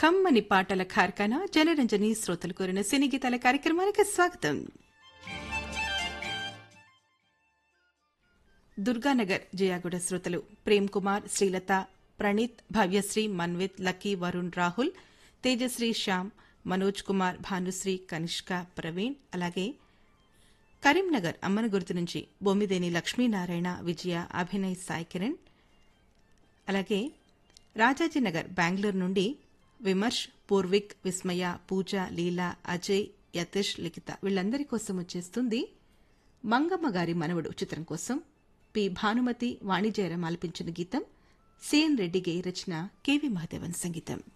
కమ్మని పాటల కార్ఖానా జనరంజని శ్రోతలు కోరిన సినీ గీతాల కార్యక్రమానికి స్వాగతం దుర్గానగర్ జయాగూడ శ్రోతలు ప్రేమ్ కుమార్ శ్రీలత ప్రణీత్ భవ్యశ్రీ మన్విత్ లక్కీ వరుణ్ రాహుల్ తేజశ్రీ శ్యామ్ మనోజ్ కుమార్ భానుశ్రీ కనిష్క ప్రవీణ్ అలాగే కరీంనగర్ అమ్మన గుర్తు నుంచి బొమ్మిదేని లక్ష్మీనారాయణ విజయ అభినయ్ సాయి కిరణ్ అలాగే రాజాజీనగర్ బెంగళూరు నుండి విమర్శ్ పూర్విక్ విస్మయ పూజ లీలా అజయ్ యతీష్ లిఖిత వీళ్ళందరి కోసం వచ్చేస్తుంది మంగమ్మ గారి మనవడు చిత్రం కోసం పి భానుమతి వాణిజ్యరం ఆలపించిన గీతం సిఎన్ రెడ్డి గేయ రచన కెవి మహదేవన్ సంగీతం